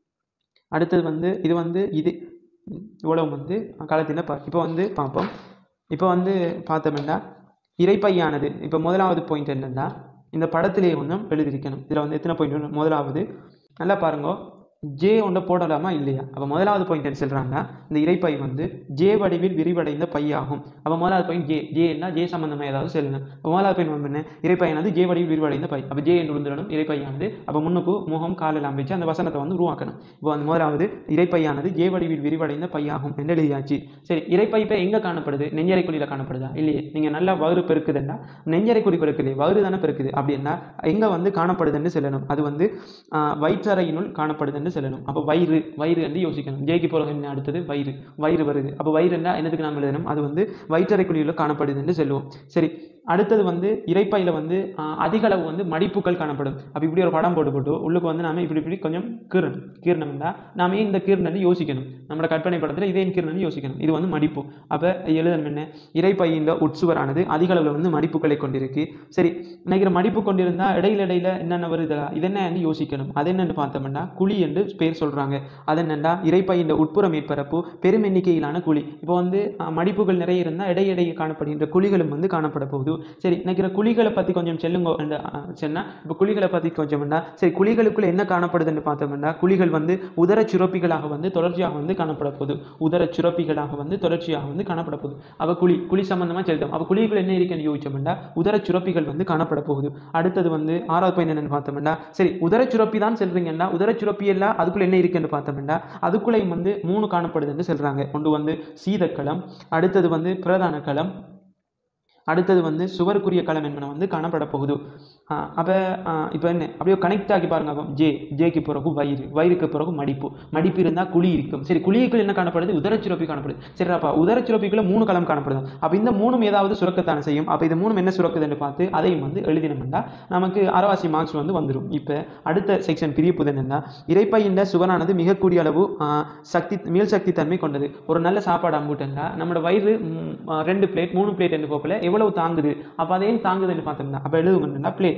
அடுத்தது வந்து இது வந்து இது இவ்வளவு வந்து களத்தின பா இப்போ வந்து பார்ப்போம் இப்போ வந்து பார்த்தோம்னா இறைப்பையானது இப்போ முதலாவது பாயிண்ட் என்னன்னா இந்த படத்திலேயே ஒன்றும் எழுதியிருக்கணும் இதில் வந்து எத்தனை பாயிண்ட் முதலாவது நல்லா பாருங்க ஜே ஒன்றை போடலாமா இல்லையா அப்போ முதலாவது பாயிண்ட் என்ன சொல்கிறாங்க இந்த இறைப்பை வந்து ஜே வடிவில் விரிவடைந்த பையாகும் அப்போ முதலாவது பாயிண்ட் ஜே ஜே என்ன ஜே சம்பந்தமாக ஏதாவது சொல்லணும் அப்போ முதலாவது பாயிண்ட் வந்து என்ன இறைப்பையானது ஜே வடிவில் விரிவடைந்த பை அப்போ ஜே என்று விழுந்துடணும் இறைப்பையானது அப்போ முன்னுக்கு முகம் காலெல்லாம் வச்சு அந்த வசனத்தை வந்து உருவாக்கணும் இப்போ அந்த முதலாவது இறைப்பையானது ஜே வடிவில் விரிவடைந்த பையாகும் என்று எழுதியாச்சு சரி இறைப்பை இப்போ எங்கே காணப்படுது நெஞ்சரை குழியில் காணப்படுதா இல்லையே நீங்கள் நல்லா வயிறு பெருக்குதுன்னா நெஞ்சரை குழி பெருக்குது வயிறு தானே பெருக்குது அப்படின்னா எங்கே வந்து காணப்படுதுன்னு சொல்லணும் அது வந்து ஆஹ், வயிற்றறையினுள் காணப்படுதுன்னு சொல்லணும் அப்போ வயிறு வயிறு என்று யோசிக்கணும் ஜேக்கு போகிற என்ன அடுத்தது வயிறு வயிறு வருது அப்போ வயிறு என்ன என்னதுக்கு நாம் எழுதணும் அது வந்து வயிற்றறை குழியில் காணப்படுதுன்னு சொல்லுவோம் சரி அடுத்தது வந்து இறைப்பையில் வந்து ஆஹ், அதிக அளவு வந்து மடிப்புகள் காணப்படும் அப்போ இப்படி ஒரு படம் போட்டு போட்டு உள்ளுக்கு வந்து நாம இப்படி இப்படி கொஞ்சம் கீறணும் கீரணம்னா நாம ஏன் இந்த கீரணன்னு யோசிக்கணும் நம்மளோட கற்பனை படத்தில் இதே கீரணன்னு யோசிக்கணும் இது வந்து மடிப்பு அப்போ எழுதணும் என்ன இறைப்பையின் உட்சுவரானது அதிக அளவில் வந்து மடிப்புகளை கொண்டிருக்கு சரி நினைக்கிற மடிப்பு கொண்டிருந்தா இடையில இடையில என்னென்ன வருதா இது என்னன்னு யோசிக்கணும் அது என்னன்னு பார்த்தோம்னா குழி என்று பேர் சொல்றாங்க அது என்னன்னா இறைப்பையின் உட்புற மேற்பரப்பு பெரும் எண்ணிக்கையிலான குழி இப்போ வந்து அஹ், மடிப்புகள் நிறைய இருந்தால் இடையிடையே காணப்படுகின்ற குழிகளும் வந்து காணப்பட போகுது சரி நினைக்கிற குழிகளை பற்றி கொஞ்சம் செல்லுங்க என்று சொன்னால் இப்போ குழிகளை பற்றி கொஞ்சம்னா சரி குழிகளுக்குள்ள என்ன காணப்படுதுன்னு பார்த்தோம்னா குழிகள் வந்து உதர சுரப்பிகளாக வந்து தொடர்ச்சியாக வந்து காணப்பட போகுது உதர சுரப்பிகளாக வந்து தொடர்ச்சியாக வந்து காணப்பட போகுது அவ குழி குழி சம்பந்தமாக செலுத்தோம் அப்போ குழிக்குள்ள என்ன இருக்குன்னு யோசிச்சோம்னா உதர சுரப்பிகள் வந்து காணப்பட போகுது அடுத்தது வந்து ஆறாவது பாயிண்ட் என்னன்னு பார்த்தோம்னா சரி உதர சுரப்பி தான் சொல்றீங்கன்னா உதர சுரப்பி எல்லாம் அதுக்குள்ள என்ன இருக்குன்னு பார்த்தோம்னா அதுக்குள்ளேயும் வந்து மூணு காணப்படுதுன்னு சொல்றாங்க ஒன்று வந்து சீதக்களம் அடுத்தது வந்து பிரதான களம் அடுத்தது வந்து சுவருக்குரிய களம் என்பன வந்து காணப்பட போகுது அப்போ இப்போ என்ன அப்படியே கனெக்ட் ஆகி பாருங்க அப்போ ஜே ஜேக்கு பிறகு வயிறு வயிறுக்கு பிறகு மடிப்பு மடிப்பு இருந்தால் குழி இருக்கும் சரி குழிக்குள் என்ன காணப்படுது உதரச்சுரப்பி காணப்படுது சரிப்பா உதரச்சுரப்பிக்குள்ள மூணு களம் காணப்படுது அப்போ இந்த மூணும் ஏதாவது சுரக்கத்தானே செய்யும் அப்போ இது மூணும் என்ன சுரக்குதுன்னு பார்த்து அதையும் வந்து எழுதினோம்னா நமக்கு அரைவாசி மார்க்ஸ் வந்து வந்துடும் இப்போ அடுத்த செக்ஷன் பிரியப்புது என்னன்னா இறைப்பையின் சுவரானது மிக கூடிய அளவு ஆ, சக்தி மீள் சக்தி தன்மை கொண்டது ஒரு நல்ல சாப்பாடு அம்புட்டா நம்மளோட வயிறு ம், ஆ, ரெண்டு பிளேட் மூணு பிளேட் என்று போகல எவ்வளவு தாங்குது அப்போ அதையும் தாங்குதுன்னு பார்த்தோம்னா அப்போ எழுதுங்கன்னா பிளேட்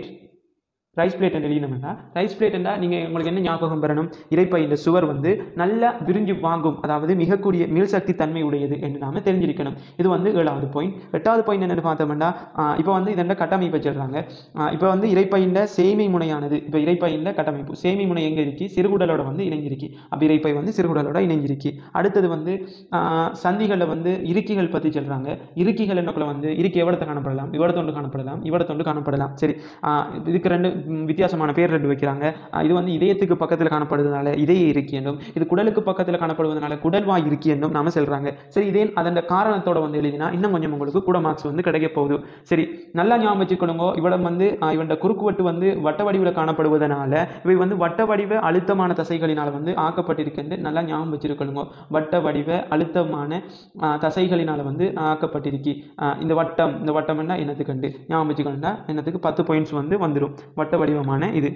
ரைஸ் பிளேட் எழுதினோம்னா ரைஸ் பிளேட் என்றால் நீங்கள் உங்களுக்கு என்ன ஞாபகம் பெறணும் இறைப்பை இந்த சுவர் வந்து நல்லா விரிஞ்சு வாங்கும் அதாவது மிகக்கூடிய மீள்சக்தி தன்மை உடையது என்று நாம தெரிஞ்சிருக்கணும் இது வந்து ஏழாவது பாயிண்ட் எட்டாவது பாயிண்ட் என்னென்னு பார்த்தோம்னா இப்போ வந்து இதென்ன கட்டமைப்பை சொல்கிறாங்க இப்போ வந்து இறைப்பையின் சேமை முனையானது இப்போ இறைப்பையின் கட்டமைப்பு சேமை முனை எங்கே இருக்கு சிறுகுடலோட வந்து இணைஞ்சிருக்கு அப்போ இறைப்பை வந்து சிறுகுடலோட இணைஞ்சிருக்கு அடுத்தது வந்து சந்திகளில் வந்து இருக்கிகள் பற்றி சொல்கிறாங்க இருக்கிகள் என்னக்குள்ள வந்து இருக்கி எவ்வளத்தை காணப்படலாம் இவ்வளத்தொண்டு காணப்படலாம் இவ்வளத்தொண்டு காணப்படலாம் சரி ஆஹ் இதுக்கு ரெண்டு ம், வித்தியாசமான பேர் ரெண்டு வைக்கிறாங்க ஆஹ் இது வந்து இதயத்துக்கு பக்கத்தில் காணப்படுவதனால இதய இருக்கி என்றும் இது குடலுக்கு பக்கத்தில் காணப்படுவதனால குடல்வாய் இருக்கி என்றும் நாம சொல்றாங்க சரி இதே அதன் காரணத்தோட வந்து எழுதினா இன்னும் கொஞ்சம் உங்களுக்கு கூட மார்க்ஸ் வந்து கிடைக்க போகுது சரி நல்லா ஞாபகம் வச்சுக்கணுங்க இவடம் வந்து ஆஹ் இவன் குறுக்குவட்டு வந்து வட்ட வடிவில் காணப்படுவதனால இவை வந்து வட்ட வடிவ அழுத்தமான தசைகளினால் வந்து ஆக்கப்பட்டிருக்கின்ற நல்லா ஞாபகம் வச்சிருக்கணுங்க வட்ட வடிவ அழுத்தமான ஆஹ் தசைகளினால் வந்து ஆக்கப்பட்டிருக்கு ஆஹ் இந்த வட்டம் இந்த வட்டம்னா என்னத்துக்கு கண்டு ஞாபகம் வச்சுக்கணும்னா என்னத்துக்கு பத்து பாயிண்ட்ஸ் வந்து வந்துடும் வட்ட வடிவமான இது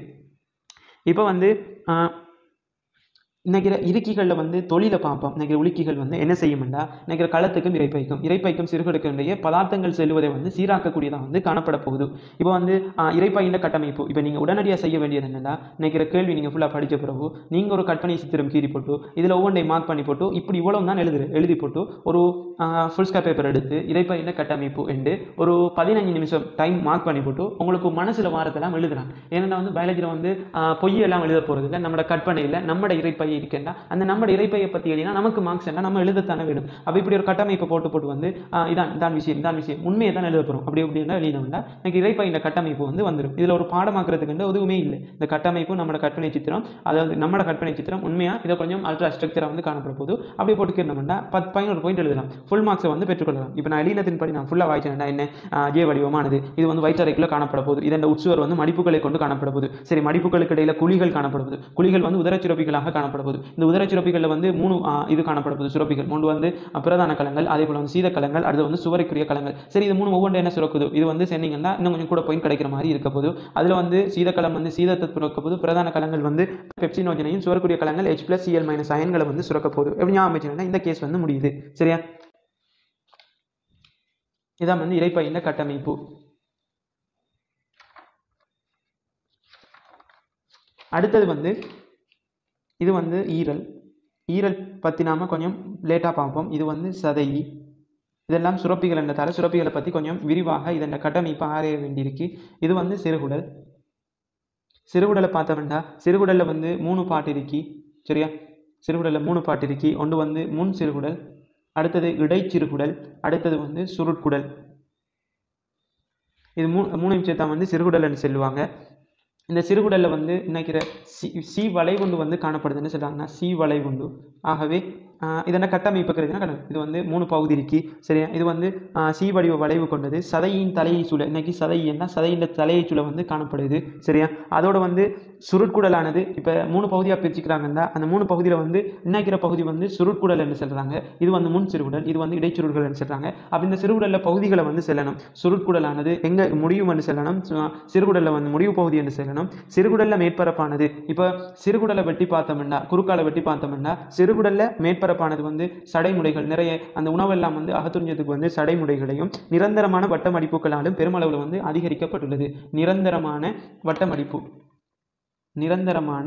இப்போ வந்து ஆஹ் நினைக்கிற இருக்கிகளில் வந்து தொழிலை பார்ப்போம் நினைக்கிற உலுக்கிகள் வந்து என்ன செய்யும்னா நினைக்கிற களத்துக்கும் இறைப்பைக்கும் இறைப்பைக்கும் சிறுகளுக்கும் இடையே பதார்த்தங்கள் செல்வதை வந்து சீராக்கக்கூடியதாக வந்து காணப்பட போகுது இப்போ வந்து ஆஹ், இறைப்பையின் கட்டமைப்பு இப்போ நீங்கள் உடனடியாக செய்ய வேண்டியது என்னன்னா நினைக்கிற கேள்வி நீங்கள் ஃபுல்லாக படித்த பிறகு நீங்கள் ஒரு கற்பனை சித்திரம் கீறி போட்டு இதில் ஒவ்வொன்றையும் மார்க் பண்ணி போட்டு இப்படி இவ்வளவு தான் எழுதுற எழுதி போட்டு ஒரு ஃபுல் ஸ்கேப் பேப்பர் எடுத்து இறைப்பையின் கட்டமைப்பு என்று ஒரு பதினஞ்சு நிமிஷம் டைம் மார்க் பண்ணி போட்டு உங்களுக்கு மனசில் வாரத்தெல்லாம் எழுதுறாங்க ஏன்னா வந்து பயாலஜியில் வந்து ஆஹ், பொய் எல்லாம் எழுத போகிறது இல்லை நம்மளோட கற்பனையில் நம்மட இறைப்பையை இருக்குன்னா அந்த நம்ம இறைப்பையை பற்றி எழுதினா நமக்கு மார்க்ஸ் என்ன நம்ம எழுதத்தானே வேணும் அப்போ இப்படி ஒரு கட்டமைப்பை போட்டு போட்டு வந்து ஆ, இதான் இதான் விஷயம் இதான் விஷயம் உண்மையை தான் எழுத போகிறோம் அப்படி இப்படின்னா எழுதினோம்னா எனக்கு இறைப்பையின் கட்டமைப்பு வந்து வந்துடும் இதில் ஒரு பாடமாக்குறதுக்கு எதுவுமே இல்லை இந்த கட்டமைப்பு நம்மளோட கற்பனை சித்திரம் அதாவது நம்மளோட கற்பனை சித்திரம் உண்மையாக இதை கொஞ்சம் அல்ட்ரா ஸ்ட்ரக்சராக வந்து காணப்பட போது அப்படி போட்டுக்கிறோம்னா பத்து பதினோரு பாயிண்ட் எழுதலாம் ஃபுல் மார்க்ஸை வந்து பெற்றுக்கொள்ளலாம் இப்போ நான் எழுதினத்தின் படி நான் ஃபுல்லாக வாய்ச்சேன்டா என்ன ஆ, ஜே வடிவமானது இது வந்து வயிற்றறைக்குள்ள காணப்பட போகுது இதன் உட்சுவர் வந்து மடிப்புகளை கொண்டு காணப்பட போகுது சரி மடிப்புகளுக்கு இடையில குழிகள் காணப்பட போகுது குழிகள் வந்து உதரச் சுரப்பிகளாக காணப்பட போகுது இந்த உதரச் சுரப்பிகளில் வந்து மூணு ஆ, இது காணப்பட போகுது சுரப்பிகள் மூணு வந்து அ, பிரதான கலங்கள் அதே போல் வந்து சீத கலங்கள் அடுத்து வந்து சுவரைக்குரிய கலங்கள் சரி இது மூணு ஒவ்வொன்று என்ன சுரக்குது இது வந்து சொன்னீங்கன்னா இன்னும் கொஞ்சம் கூட பாயிண்ட் கிடைக்கிற மாதிரி இருக்க போது அதில் வந்து சீதக்கலம் வந்து சீதத்தை சுரக்க போது பிரதான கலங்கள் வந்து பெப்சினோஜனையும் சுவரக்கூடிய கலங்கள் H பிளஸ் சிஎல் மைனஸ் அயன்களை வந்து சுரக்க போகுது எப்படி ஞாபகம் வச்சுக்கோங்கன்னா இந்த கேஸ் வந்து முடியுது சரியா இதான் வந்து இறைப்பையின் கட்டமைப்பு அடுத்தது வந்து இது வந்து ஈரல் ஈரல் பற்றி நாம் கொஞ்சம் லேட்டாக பார்ப்போம் இது வந்து சதையி இதெல்லாம் சுரப்பிகள் என்றதால சுரப்பிகளை பற்றி கொஞ்சம் விரிவாக இதன் கட்டமைப்பை ஆராய வேண்டியிருக்கு இது வந்து சிறுகுடல் சிறுகுடலை பார்த்தோம்னா சிறுகுடலில் வந்து மூணு பாட்டு இருக்கி சரியா சிறுகுடலில் மூணு பாட்டு இருக்கி ஒன்று வந்து முன் சிறுகுடல் அடுத்தது இடைச்சிறுகுடல் அடுத்தது வந்து சுருட்குடல் இது மூ மூணையும் சேர்த்தா வந்து சிறுகுடல்னு சொல்லுவாங்க இந்த சிறுகுடலில் வந்து நினைக்கிற சி சி வளைவுண்டு வந்து காணப்படுதுன்னு சொல்கிறாங்கன்னா சி வளைவுண்டு ஆகவே ஆஹ் இதென்ன கட்டமைப்பு கருதுனா கட்டமைப்பு. இது வந்து மூணு பகுதி இருக்கு சரியா இது வந்து ஆஹ் சி வடிவ வளைவு கொண்டது சதையின் தலையை சூழ இன்னைக்கு சதை என்ன சதையின் தலையை சூழ வந்து காணப்படுது சரியா அதோட வந்து சுருட்குடலானது இப்போ மூணு பகுதியாக பிரிச்சுக்கிறாங்கன்னா அந்த மூணு பகுதியில் வந்து நினைக்கிற பகுதி வந்து சுருட்குடல் என்று சொல்கிறாங்க இது வந்து முன் சிறுகுடல் இது வந்து இடைச்சுருடுகள் என்று சொல்கிறாங்க அப்போ இந்த சிறுகுடலில் பகுதிகளை வந்து செல்லணும் சுருட்குடலானது எங்கே முடியும் என்று செல்லணும் சு- சிறுகுடலில் வந்து முடிவு பகுதி என்று செல்லணும் சிறுகுடலில் மேற்பரப்பானது இப்போ சிறுகுடலை வெட்டி பார்த்தோம்னா குறுக்கால வெட்டி பார்த்தோம்னா சிறுகுடலில் மேற்பரப்பானது வந்து சடைமுடைகள் நிறைய அந்த உணவெல்லாம் வந்து அகத்துறிஞ்சதுக்கு வந்து சடைமுடைகளையும் நிரந்தரமான வட்டமடிப்புகளாலும் பெருமளவில் வந்து அதிகரிக்கப்பட்டுள்ளது நிரந்தரமான வட்டமடிப்பு நிரந்தரமான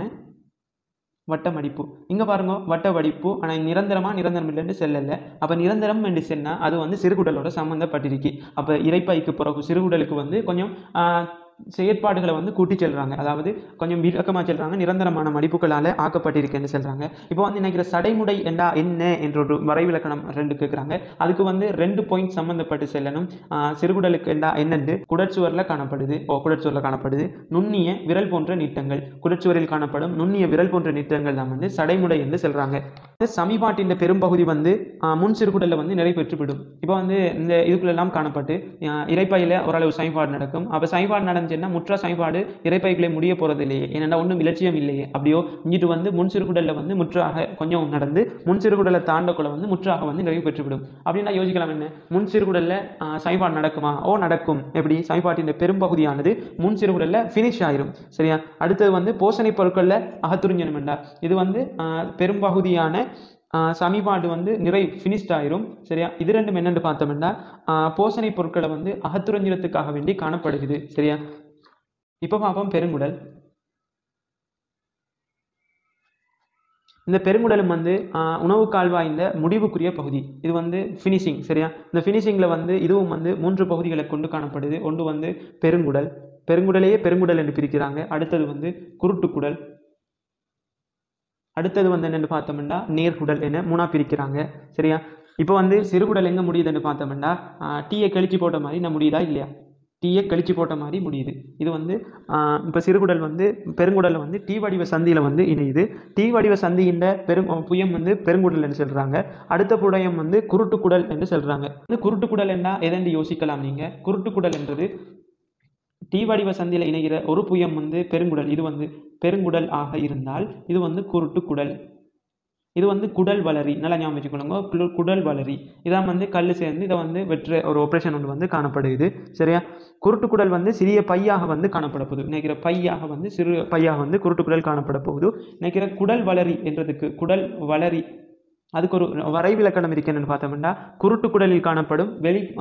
வட்டமடிப்பு இங்கே பாருங்க வட்ட வடிப்பு ஆனால் நிரந்தரமாக நிரந்தரம் இல்லைன்னு செல்லல அப்போ நிரந்தரம் என்று சொன்னால் அது வந்து சிறுகுடலோட சம்மந்தப்பட்டிருக்கு அப்போ இறைப்பைக்கு பிறகு சிறுகுடலுக்கு வந்து கொஞ்சம் ஆஹ், செயற்பாடுகளை வந்து கூட்டி செல்றாங்க அதாவது கொஞ்சம் விளக்கமாக செல்றாங்க நிரந்தரமான மடிப்புகளால் ஆக்கப்பட்டிருக்குன்னு சொல்கிறாங்க இப்போ வந்து நினைக்கிற சடைமுடை என்றா என்ன என்ற ஒரு வரைவிலக்கணம் ரெண்டு கேட்குறாங்க அதுக்கு வந்து ரெண்டு பாயிண்ட் சம்மந்தப்பட்டு செல்லணும் ஆஹ், சிறுகுடலுக்கு என்றா என்னென்று குடற்சுவரில் காணப்படுது ஓ குடற்சுவரில் காணப்படுது நுண்ணிய விரல் போன்ற நீட்டங்கள் குடச்சுவரில் காணப்படும் நுண்ணிய விரல் போன்ற நீட்டங்கள் தான் வந்து சடைமுடை என்று சொல்கிறாங்க சமிபாட்டின் பெரும்பகுதி வந்து ஆஹ், முன் சிறுகுடலில் வந்து நிறைவேற்றிவிடும் இப்போ வந்து இந்த இதுக்குள்ளெல்லாம் காணப்பட்டு ஆஹ், இரைப்பையில ஓரளவு சமிபாடு நடக்கும் அப்போ சமிபாடு நடந்துச்சுன்னா முற்ற சமிபாடு இரைப்பைக்குள்ளே முடிய போகிறது இல்லையே ஏன்னா ஒன்றும் இலட்சியம் இல்லையே அப்படியோ இங்கிட்டு வந்து முன் சிறுகுடலில் வந்து முற்றாக கொஞ்சம் நடந்து முன் சிறுகுடலை தாண்டக்குள்ள வந்து முற்றாக வந்து நிறைவு பெற்றுவிடும் அப்படின்னா யோசிக்கலாம் என்ன முன் சிறுகுடலில் சமிபாடு நடக்குமா ஓ நடக்கும் எப்படி சமிபாட்டின் பெரும்பகுதியானது முன் சிறுகுடலில் ஃபினிஷ் ஆயிரும் சரியா அடுத்தது வந்து போசனை பொருட்களில் அகத்துறிஞ்சனம் என்றா இது வந்து ஆஹ், பெரும்பகுதியான ஆஹ், சமிபாடு வந்து நிறை ஃபினிஷ்ட் ஆயிரும் சரியா இது ரெண்டும் என்னென்னு பார்த்தோம்னா ஆஹ், போசனை பொருட்களை வந்து அகத்துறிஞ்சிடத்துக்காக வேண்டி காணப்படுகிறது சரியா இப்போ பார்ப்போம் பெருங்குடல் இந்த பெருங்குடலும் வந்து ஆஹ், உணவு கால்வாய்ந்த முடிவுக்குரிய பகுதி இது வந்து ஃபினிஷிங் சரியா இந்த ஃபினிஷிங்கில் வந்து இதுவும் வந்து மூன்று பகுதிகளை கொண்டு காணப்படுது ஒன்று வந்து பெருங்குடல் பெருங்குடலையே பெருங்குடல் என்று பிரிக்கிறாங்க அடுத்தது வந்து குருட்டுக்குடல் அடுத்தது வந்து என்னென்னு பார்த்தோம்னா நேர்குடல் என மூணா பிரிக்கிறாங்க சரியா இப்போ வந்து சிறுகுடல் எங்கே முடியுதுன்னு பார்த்தோம்னா டீயை கழிச்சு போட்ட மாதிரி நான் முடியுதா இல்லையா டீயை கழிச்சு போட்ட மாதிரி முடியுது இது வந்து இப்போ சிறுகுடல் வந்து பெருங்குடலில் வந்து டீ வடிவ சந்தியில் வந்து இணையுது டீ வடிவ சந்தியின் பெரும் புயம் வந்து பெருங்குடல் என்று சொல்கிறாங்க அடுத்த புடயம் வந்து குருட்டுக்குடல் என்று சொல்கிறாங்க இந்த குருட்டுக்குடல் என்ன எதென்று யோசிக்கலாம் நீங்கள் குருட்டுக்குடல் என்றது டீ வடிவ சந்தியில் இணைகிற ஒரு புயம் வந்து பெருங்குடல் இது வந்து பெருங்குடல் ஆக இருந்தால் இது வந்து குருட்டுக்குடல் இது வந்து குடல் வளரி நல்லா ஞாபகம் வச்சுக்கொள்ளுங்க குடல் குடல் வளரி இதான் வந்து கல் சேர்ந்து இதை வந்து வெற்ற ஒரு ஆப்ரேஷன் ஒன்று வந்து காணப்படுது சரியா குருட்டுக்குடல் வந்து சிறிய பையாக வந்து காணப்பட போகுது நினைக்கிற பையாக வந்து சிறு பையாக வந்து குருட்டுக்குடல் காணப்பட போகுது நினைக்கிற குடல் வளரி என்றதுக்கு குடல் வளரி அதுக்கு ஒரு வரைவிலக்கணம் இருக்கு என்னன்னு பார்த்தோம்னா குருட்டுக்குடலில் காணப்படும் வெளி ஆ,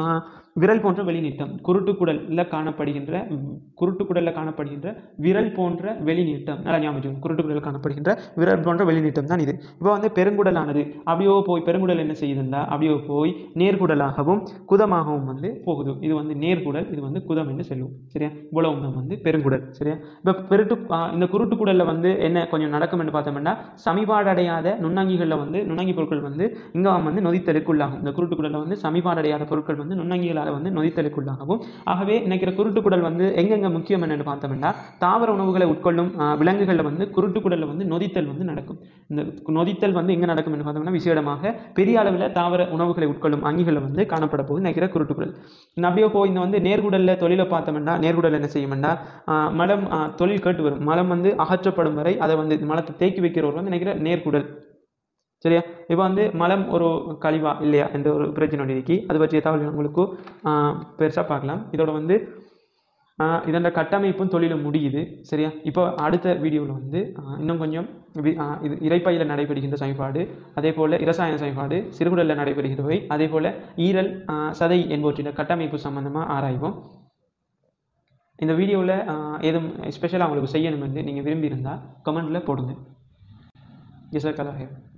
விரல் போன்ற வெளிநீட்டம் குருட்டுக்குடலில் காணப்படுகின்ற ம், குருட்டுக்குடலில் காணப்படுகின்ற விரல் போன்ற வெளிநீட்டம் நல்லா ஞாபகம் வச்சுக்கோங்க. குருட்டுக்குடலில் காணப்படுகின்ற விரல் போன்ற வெளிநீட்டம் தான் இது இப்போ வந்து பெருங்குடலானது அப்படியோ போய் பெருங்குடல் என்ன செய்யுதுன்னா அப்படியோ போய் நேர்குடலாகவும் குதமாகவும் வந்து போகுது இது வந்து நேர்குடல் இது வந்து குதம் என்று செல்லும் சரியா இவ்வளவு தான் வந்து பெருங்குடல் சரியா இப்போ பெருட்டு ஆ, இந்த குருட்டுக்குடலில் வந்து என்ன கொஞ்சம் நடக்கும் என்று பார்த்தோம்னா சமிபாடடையாத நுண்ணங்கிகளில் வந்து நுண்ணங்கி பொருட்கள் வந்து இங்கே வந்து நொதித்தலுக்குள்ளாகும் இந்த குருட்டுக்குடலில் வந்து சமிபாடடையாத பொருட்கள் வந்து நுண்ணங்கிகளால் வந்து நொதித்தலுக்குள்ளாகவும் ஆகவே நினைக்கிற குருட்டுக்குடல் வந்து எங்கெங்க முக்கியம் என்னன்னு பார்த்தோம்னா தாவர உணவுகளை உட்கொள்ளும் ஆ, விலங்குகளில் வந்து குருட்டுக்குடலில் வந்து நொதித்தல் வந்து நடக்கும் இந்த நொதித்தல் வந்து எங்கே நடக்கும் என்று பார்த்தோம்னா விசேடமாக பெரிய அளவில் தாவர உணவுகளை உட்கொள்ளும் அங்கிகளில் வந்து காணப்பட போகுது நினைக்கிற குருட்டுக்குடல் இந்த அப்படியே போய் இந்த வந்து நேர்குடலில் தொழிலை பார்த்தோம்னா நேர்குடல் என்ன செய்யும்னா ஆ, மலம் ஆ, தொழில் கேட்டு வரும் மலம் வந்து அகற்றப்படும் வரை அதை வந்து மலத்தை தேக்கி வைக்கிறவர் வந்து நினைக்கிற நேர்குடல் சரியா இப்போ வந்து மலம் ஒரு கழிவா இல்லையா என்ற ஒரு பிரச்சனை ஒன்று இருக்கு அது பற்றிய தகவல் உங்களுக்கு பெருசாக பார்க்கலாம் இதோட வந்து ஆஹ் இதோட கட்டமைப்பும் தொழிலும் முடியுது சரியா இப்போ அடுத்த வீடியோவில் வந்து ஆஹ் இன்னும் கொஞ்சம் வி- ஆஹ் இது இறைப்பையில் நடைபெறுகின்ற சமன்பாடு அதே போல் இரசாயன சமன்பாடு சிறுகுடலில் நடைபெறுகிறவை அதே போல் ஈரல் ஆஹ் சதை என்பவற்றின் கட்டமைப்பு சம்பந்தமாக ஆராய்வோம் இந்த வீடியோவில் எதுவும் ஸ்பெஷலாக உங்களுக்கு செய்யணும் என்று நீங்கள் விரும்பி இருந்தால் கமெண்ட்டில் போடுங்க ஜெசாக்கலாக